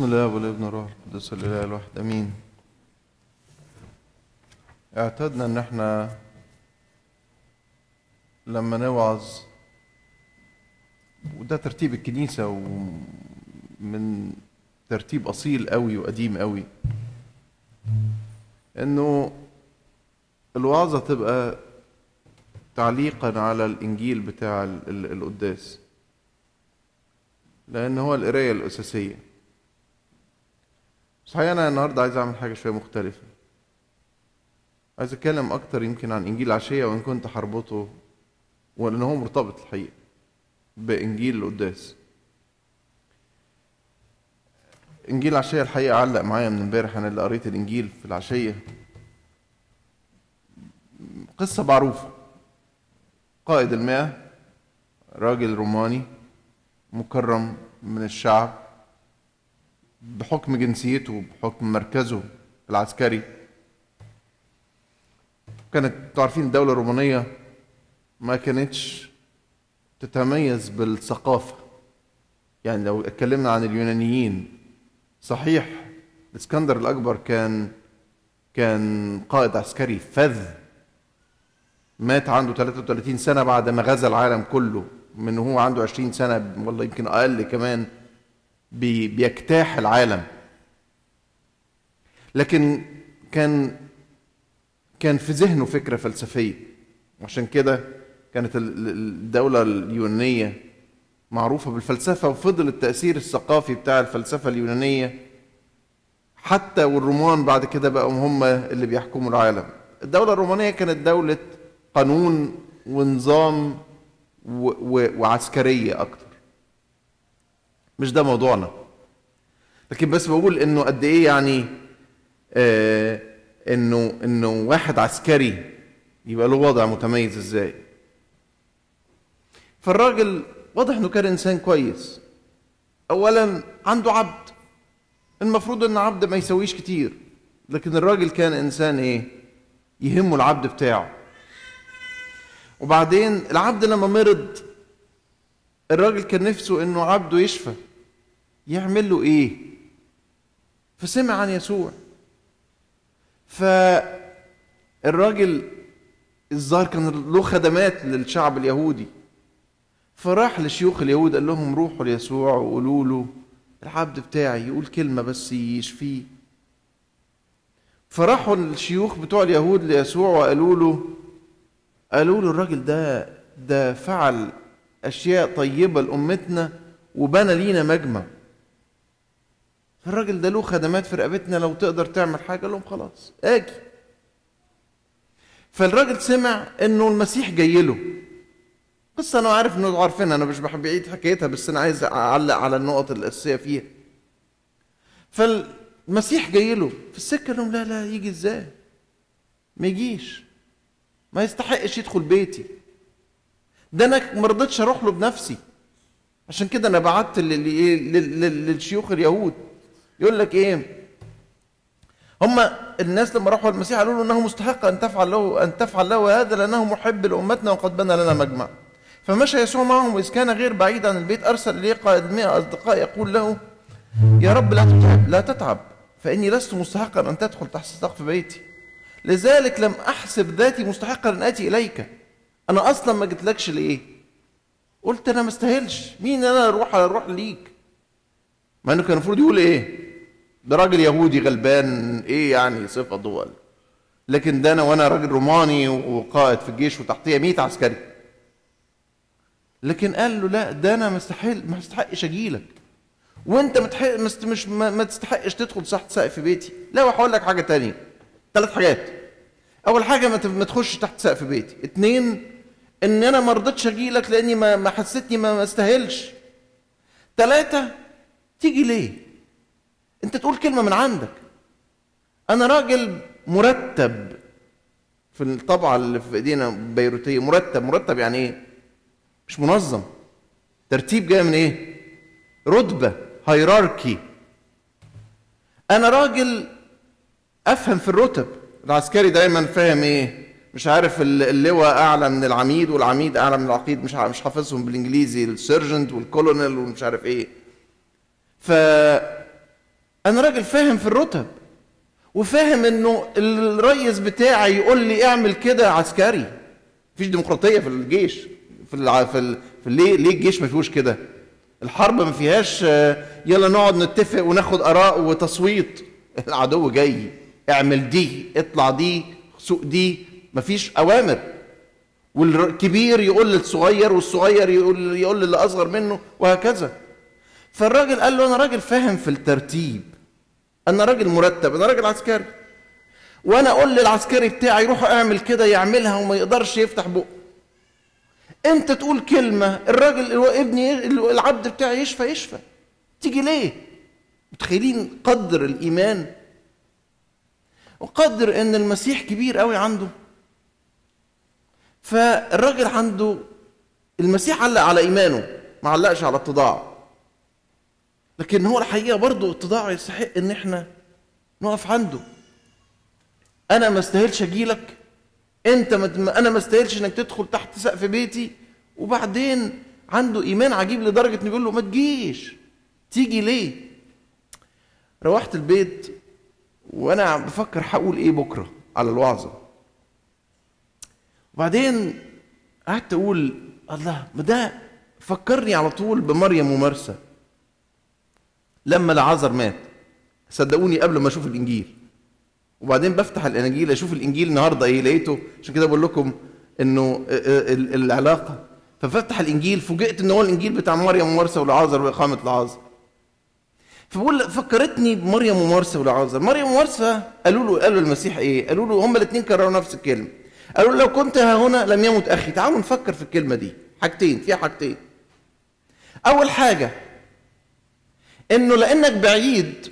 بسم الله والابن والروح القدس الاله الواحد امين اعتدنا ان احنا لما نوعظ وده ترتيب الكنيسة ومن ترتيب أصيل قوي وقديم قوي إنه الوعظة تبقى تعليقا على الإنجيل بتاع ال- ال- القداس لأن هو القراية الأساسية صحيح أنا النهاردة عايز أعمل حاجة شوية مختلفة عايز أتكلم أكتر يمكن عن إنجيل عشية وإن كنت هربطه ولأن هو مرتبط الحقيقة بإنجيل القداس إنجيل العشية الحقيقة علق معايا من امبارح أنا اللي قريت الإنجيل في العشية قصة معروفة قائد المئة راجل روماني مكرم من الشعب بحكم جنسيته بحكم مركزه العسكري كانت تعرفين الدولة الرومانية ما كانتش تتميز بالثقافة يعني لو اتكلمنا عن اليونانيين صحيح الاسكندر الأكبر كان كان قائد عسكري فذ مات عنده 33 سنة بعد ما غزا العالم كله من هو عنده 20 سنة والله يمكن أقل كمان بي بيجتاح العالم لكن كان كان في ذهنه فكرة فلسفية عشان كده كانت ال- ال- الدولة اليونانية معروفة بالفلسفة وفضل التأثير الثقافي بتاع الفلسفة اليونانية حتى والرومان بعد كده بقوا هم اللي بيحكموا العالم الدولة الرومانية كانت دولة قانون ونظام و و وعسكرية أكتر مش ده موضوعنا لكن بس بقول انه قد ايه يعني آه انه انه واحد عسكري يبقى له وضع متميز ازاي فالراجل واضح انه كان انسان كويس اولا عنده عبد المفروض ان عبد ما يسويش كتير لكن الراجل كان انسان ايه يهمه العبد بتاعه وبعدين العبد لما مرض الراجل كان نفسه انه عبده يشفى يعمل له ايه فسمع عن يسوع فالراجل الظاهر كان له خدمات للشعب اليهودي فراح لشيوخ اليهود قال لهم روحوا ليسوع وقولوا له العبد بتاعي يقول كلمة بس يشفيه فراحوا الشيوخ بتوع اليهود ليسوع وقالوا له قالوا له الراجل ده ده فعل أشياء طيبة لأمتنا وبنى لينا مجمع فالراجل ده له خدمات في رقبتنا لو تقدر تعمل حاجة قال لهم خلاص آجي فالراجل سمع إنه المسيح جاي له قصة أنا عارف إنه عارفينها أنا مش بحب أعيد حكايتها بس أنا عايز أعلق على النقط الأساسية فيها فالمسيح جاي له في السكة قال لهم لا لا يجي إزاي ما يجيش ما يستحقش يدخل بيتي ده انا ما رضيتش اروح له بنفسي عشان كده انا بعت لل- لل- لل- للشيوخ اليهود يقول لك ايه هم الناس لما راحوا المسيح قالوا له انه مستحق ان تفعل له ان تفعل له هذا لانه محب لامتنا وقد بنى لنا مجمع فمشى يسوع معهم واذ كان غير بعيد عن البيت ارسل اليه قائد مئة اصدقاء يقول له يا رب لا تتعب لا تتعب فاني لست مستحقا ان تدخل تحت سقف بيتي لذلك لم احسب ذاتي مستحقا ان اتي اليك انا اصلا ما جيتلكش ليه قلت انا ما استاهلش مين انا اروح اروح ليك مع انه كان المفروض يقول ايه ده راجل يهودي غلبان ايه يعني صفه دول لكن ده انا وانا راجل روماني وقائد في الجيش وتحتيه 100 عسكري لكن قال له لا ده انا ما استحق ما استحقش اجيلك وانت متحق مست مش ما, ما تستحقش تدخل تحت سقف بيتي لا وهقول لك حاجه تانية ثلاث حاجات اول حاجه ما ت- ما تخش تحت سقف بيتي اتنين ان انا ما رضيتش اجي لك لاني ما ما حسيتني ما ما استاهلش ثلاثه تيجي ليه انت تقول كلمه من عندك انا راجل مرتب في الطبعه اللي في ايدينا بيروتيه مرتب مرتب يعني ايه مش منظم ترتيب جاي من ايه رتبه هيراركي انا راجل افهم في الرتب العسكري دايما فاهم ايه مش عارف ال- اللواء اعلى من العميد والعميد اعلى من العقيد مش ع- مش حافظهم بالانجليزي السيرجنت والكولونيل ومش عارف ايه ف انا راجل فاهم في الرتب وفاهم انه الريس بتاعي يقول لي اعمل كده عسكري مفيش ديمقراطيه في الجيش في الع... في, ال... في ليه ليه الجيش ما فيهوش كده الحرب ما فيهاش آه، يلا نقعد نتفق وناخد اراء وتصويت العدو جاي اعمل دي اطلع دي سوق دي مفيش اوامر والكبير يقول للصغير والصغير يقول يقول للي اصغر منه وهكذا فالراجل قال له انا راجل فاهم في الترتيب انا راجل مرتب انا راجل عسكري وانا اقول للعسكري بتاعي روح اعمل كده يعملها وما يقدرش يفتح بقه انت تقول كلمه الراجل الو- ابني العبد بتاعي يشفى يشفى تيجي ليه متخيلين قدر الايمان وقدر ان المسيح كبير قوي عنده فالراجل عنده المسيح علق على ايمانه ما علقش على اتضاعه لكن هو الحقيقه برضه اتضاعه يستحق ان احنا نقف عنده انا ما استاهلش اجيلك انت ما انا ما استاهلش انك تدخل تحت سقف بيتي وبعدين عنده ايمان عجيب لدرجه انه بيقول له ما تجيش تيجي ليه روحت البيت وانا بفكر هقول ايه بكره على الوعظه وبعدين قعدت اقول الله ما ده فكرني على طول بمريم ومرسى لما العازر مات صدقوني قبل ما اشوف الانجيل وبعدين بفتح الاناجيل اشوف الانجيل النهارده ايه لقيته عشان كده بقول لكم انه ال- ال- العلاقه ففتح الانجيل فوجئت ان هو الانجيل بتاع مريم ومرسى والعازر واقامه العازر فبقول فكرتني بمريم ومرسى والعازر مريم ومرسى قالوا له قالوا المسيح ايه قالوا له هما الاثنين كرروا نفس الكلمه قالوا له لو كنت ها هنا لم يمت اخي تعالوا نفكر في الكلمه دي حاجتين فيها حاجتين اول حاجه انه لانك بعيد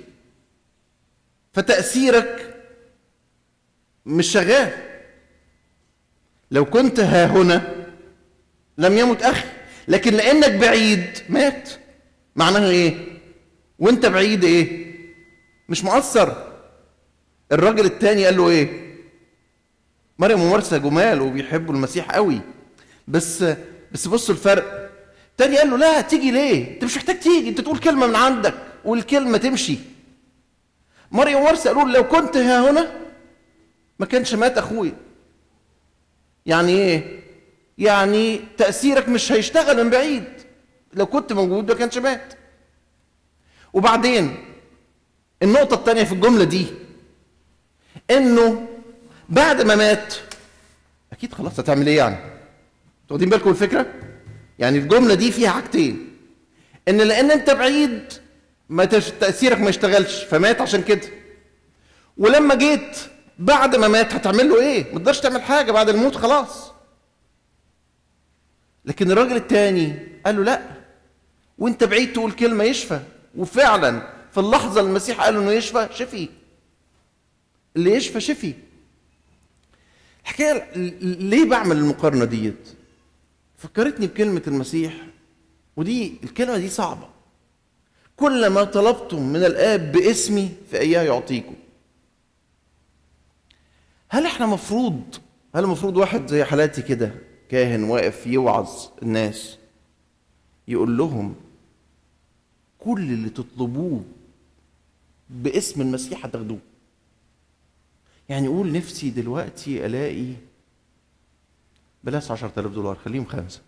فتاثيرك مش شغال لو كنت ها هنا لم يمت اخي لكن لانك بعيد مات معناها ايه وانت بعيد ايه مش مقصر الراجل التاني قال له ايه مريم ومرسى جمال وبيحبوا المسيح قوي بس بس بصوا الفرق التاني قال له لا تيجي ليه انت مش محتاج تيجي انت تقول كلمه من عندك والكلمه تمشي مريم ومرسى قالوا له لو كنت ها هنا ما كانش مات اخويا يعني ايه يعني تاثيرك مش هيشتغل من بعيد لو كنت موجود ما كانش مات وبعدين النقطه الثانيه في الجمله دي انه بعد ما مات اكيد خلاص هتعمل ايه يعني انتوا واخدين بالكم الفكره يعني الجمله دي فيها حاجتين ان لان انت بعيد ما تش- تاثيرك ما يشتغلش فمات عشان كده ولما جيت بعد ما مات هتعمل له ايه ما تقدرش تعمل حاجه بعد الموت خلاص لكن الراجل التاني قال له لا وانت بعيد تقول كلمه يشفى وفعلا في اللحظه اللي المسيح قال له انه يشفى شفي اللي يشفى شفي الحكايه ل- ليه بعمل المقارنه ديت فكرتني بكلمه المسيح ودي الكلمه دي صعبه كل ما طلبتم من الاب باسمي فاياه يعطيكم هل احنا مفروض هل المفروض واحد زي حالاتي كده كاهن واقف يوعظ الناس يقول لهم كل اللي تطلبوه باسم المسيح هتاخدوه يعني يقول نفسي دلوقتي الاقي بلاش 10000 دولار خليهم خمسه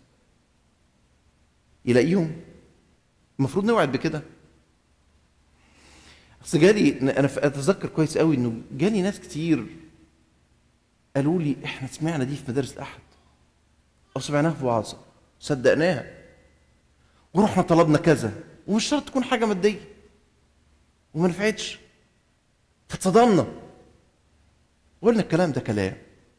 يلاقيهم المفروض نوعد بكده اصل جالي انا ف- اتذكر كويس قوي انه جالي ناس كتير قالوا لي احنا سمعنا دي في مدارس الاحد او سمعناها في وعظه صدقناها ورحنا طلبنا كذا ومش شرط تكون حاجه ماديه وما نفعتش فاتصدمنا قلنا الكلام ده كلام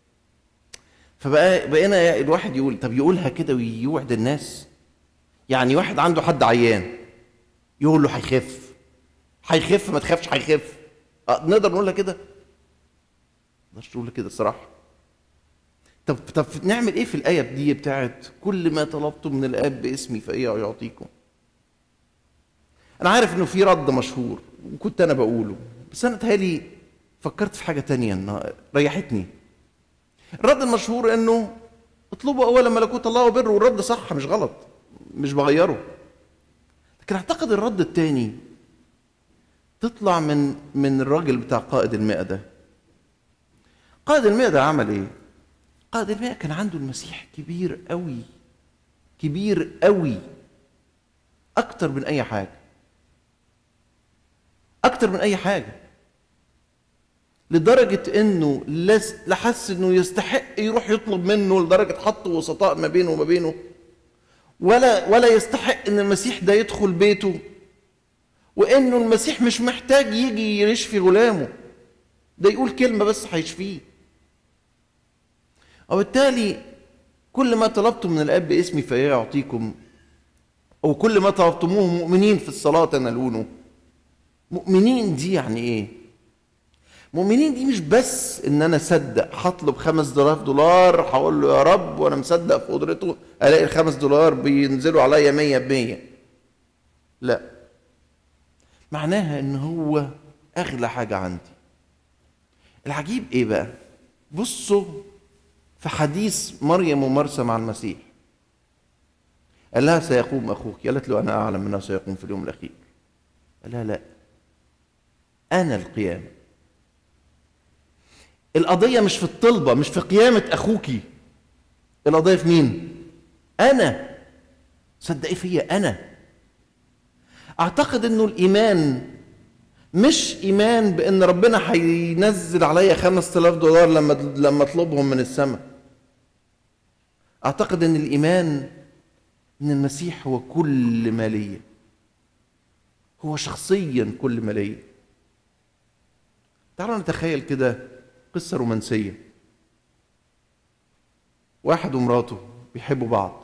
فبقى بقينا الواحد يقول طب يقولها كده ويوعد الناس يعني واحد عنده حد عيان يقول له هيخف هيخف ما تخافش هيخف أه نقدر نقولها كده ما نقدرش نقولها كده الصراحه طب طب نعمل ايه في الايه دي بتاعت كل ما طلبتم من الاب باسمي فايه يعطيكم انا عارف انه في رد مشهور وكنت انا بقوله بس انا تهالي فكرت في حاجه تانية إنها ريحتني الرد المشهور انه اطلبوا اولا ملكوت الله وبره والرد صح مش غلط مش بغيره لكن اعتقد الرد التاني تطلع من من الراجل بتاع قائد المئة ده قائد المئة ده عمل ايه قائد المئة كان عنده المسيح كبير قوي كبير قوي اكتر من اي حاجه اكتر من اي حاجه لدرجة انه لا حس انه يستحق يروح يطلب منه لدرجة حط وسطاء ما بينه وما بينه ولا ولا يستحق ان المسيح ده يدخل بيته وانه المسيح مش محتاج يجي يشفي غلامه ده يقول كلمة بس هيشفيه وبالتالي كل ما طلبتم من الاب باسمي فيعطيكم او كل ما طلبتموه مؤمنين في الصلاة تنالونه مؤمنين دي يعني ايه مؤمنين دي مش بس ان انا اصدق هطلب خمس دولار دولار هقول له يا رب وانا مصدق في قدرته الاقي الخمس دولار بينزلوا عليا مية بمية لا معناها ان هو اغلى حاجة عندي العجيب ايه بقى بصوا في حديث مريم ومرسى مع المسيح قال لها سيقوم اخوك قالت له انا اعلم انه سيقوم في اليوم الاخير قال لها لا انا القيامه القضيه مش في الطلبه مش في قيامه اخوكي القضيه في مين انا صدقي فيا انا اعتقد انه الايمان مش ايمان بان ربنا هينزل عليا 5000 دولار لما لما اطلبهم من السماء اعتقد ان الايمان ان المسيح هو كل ما ليا هو شخصيا كل ما ليا تعالوا نتخيل كده قصة رومانسية واحد ومراته بيحبوا بعض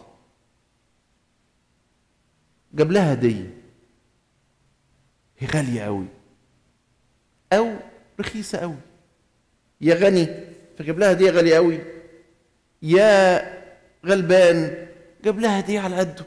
جاب لها هدية هي غالية قوي أو رخيصة قوي يا غني فجاب لها هدية غالية قوي يا غلبان جاب لها هدية على قده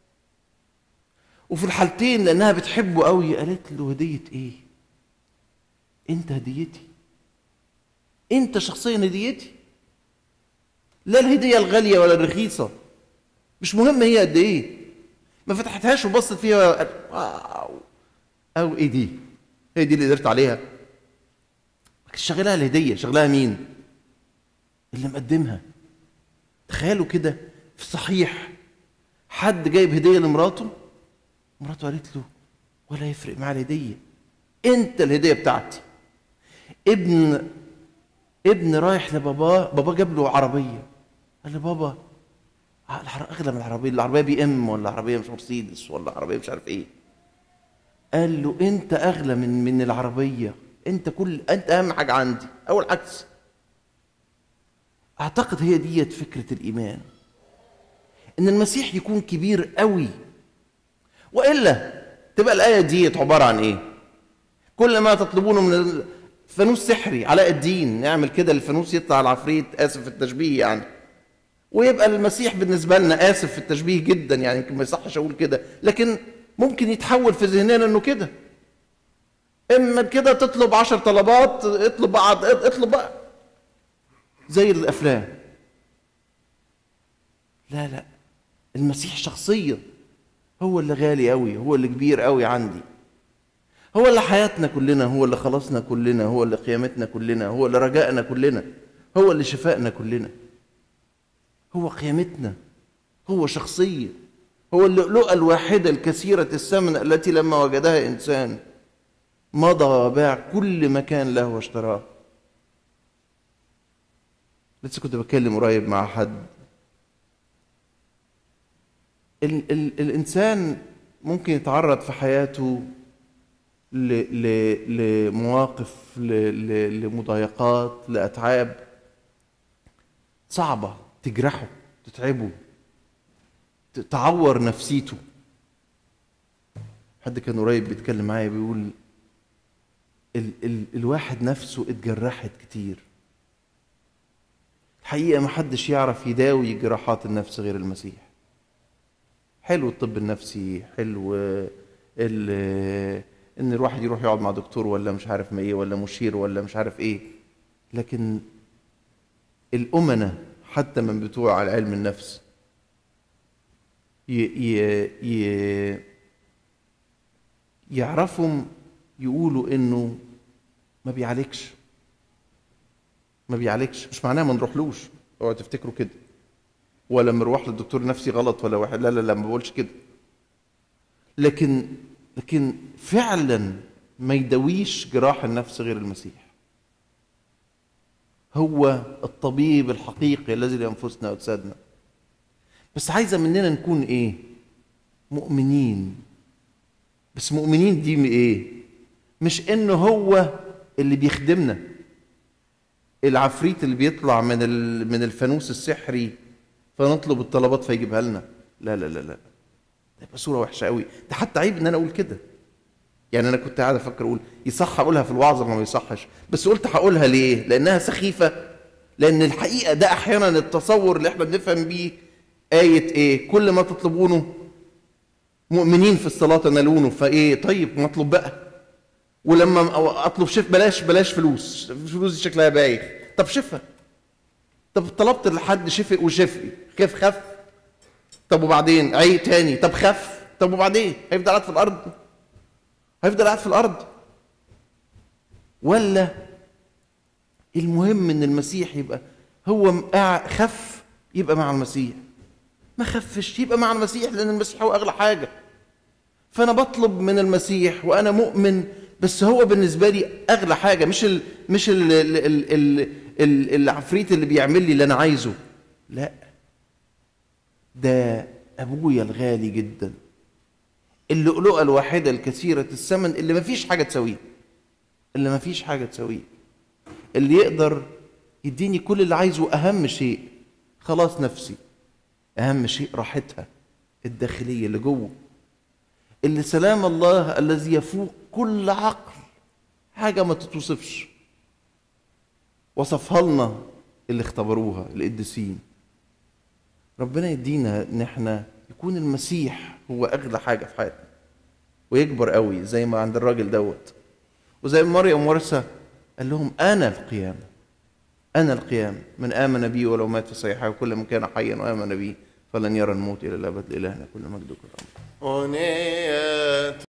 وفي الحالتين لأنها بتحبه قوي قالت له هدية إيه؟ أنت هديتي أنت شخصيا هديتي لا الهدية الغالية ولا الرخيصة مش مهم هي قد إيه ما فتحتهاش وبصت فيها واو أو إيه دي؟ هي دي اللي قدرت عليها شغلها الهدية شغلها مين؟ اللي مقدمها تخيلوا كده في صحيح حد جايب هديه لمراته مراته قالت له ولا يفرق معاه الهديه انت الهديه بتاعتي ابن ابن رايح لباباه بابا جاب له عربيه قال له بابا اغلى من العربيه العربيه بي ام ولا عربيه مش مرسيدس ولا عربيه مش عارف ايه قال له انت اغلى من من العربيه انت كل انت اهم حاجه عندي او العكس اعتقد هي ديت فكره الايمان ان المسيح يكون كبير قوي والا تبقى الايه ديت عباره عن ايه كل ما تطلبونه من فانوس سحري علاء الدين نعمل كده الفانوس يطلع العفريت اسف في التشبيه يعني ويبقى المسيح بالنسبه لنا اسف في التشبيه جدا يعني يمكن ما يصحش اقول كده لكن ممكن يتحول في ذهننا انه كده اما كده تطلب عشر طلبات اطلب بعض اطلب بقى زي الافلام لا لا المسيح شخصيا هو اللي غالي قوي هو اللي كبير قوي عندي هو اللي حياتنا كلنا هو اللي خلاصنا كلنا هو اللي قيامتنا كلنا هو اللي رجائنا كلنا هو اللي شفائنا كلنا هو قيامتنا هو شخصية هو اللؤلؤة الواحدة الكثيرة الثمن التي لما وجدها إنسان مضى وباع كل ما كان له واشتراه لسه كنت بتكلم قريب مع حد ال ال الإنسان ممكن يتعرض في حياته ل ل لمواقف ل ل لمضايقات لأتعاب صعبة تجرحه تتعبه تعور نفسيته حد كان قريب بيتكلم معايا بيقول ال ال الواحد نفسه اتجرحت كتير الحقيقة ما حدش يعرف يداوي جراحات النفس غير المسيح حلو الطب النفسي حلو ان الواحد يروح يقعد مع دكتور ولا مش عارف ما ايه ولا مشير ولا مش عارف ايه لكن الأمنة حتى من بتوع علم النفس ي ي ي يعرفوا يقولوا انه ما بيعالجش ما بيعالجش مش معناها ما نروحلوش اوعوا تفتكروا كده ولا مروح للدكتور نفسي غلط ولا واحد لا لا لا ما بقولش كده لكن لكن فعلا ما يداويش جراح النفس غير المسيح هو الطبيب الحقيقي الذي لانفسنا واجسادنا بس عايزه مننا نكون ايه مؤمنين بس مؤمنين دي ايه مش انه هو اللي بيخدمنا العفريت اللي بيطلع من من الفانوس السحري فنطلب الطلبات فيجيبها لنا لا لا لا لا ده يبقى صوره وحشه قوي ده حتى عيب ان انا اقول كده يعني انا كنت قاعد افكر اقول يصح اقولها في الوعظ ولا ما يصحش بس قلت هقولها ليه لانها سخيفه لان الحقيقه ده احيانا التصور اللي احنا بنفهم بيه ايه ايه كل ما تطلبونه مؤمنين في الصلاه تنالونه فايه طيب ما اطلب بقى ولما اطلب شف بلاش بلاش فلوس الفلوس دي شكلها بايخ طب شفها طب طلبت لحد شفق وشفقي كيف خف طب وبعدين عيق تاني طب خف طب وبعدين هيفضل قاعد في الارض هيفضل قاعد في الارض ولا المهم ان المسيح يبقى هو خف يبقى مع المسيح ما خفش يبقى مع المسيح لان المسيح هو اغلى حاجه فانا بطلب من المسيح وانا مؤمن بس هو بالنسبه لي اغلى حاجه مش ال مش ال ال ال ال ال العفريت اللي بيعمل لي اللي انا عايزه لا ده ابويا الغالي جدا اللؤلؤه الواحده الكثيره الثمن اللي ما فيش حاجه تساويه اللي ما فيش حاجه تساويه اللي يقدر يديني كل اللي عايزه اهم شيء خلاص نفسي اهم شيء راحتها الداخليه اللي جوه اللي سلام الله الذي يفوق كل عقل حاجة ما تتوصفش وصفها لنا اللي اختبروها القديسين ربنا يدينا ان احنا يكون المسيح هو اغلى حاجة في حياتنا ويكبر قوي زي ما عند الراجل دوت وزي مريم ورثة قال لهم انا القيامة انا القيامة من امن بي ولو مات فسيحيا وكل من كان حيا وامن بي فلن يرى الموت الى الابد لالهنا كل مجد وكل امر أغنية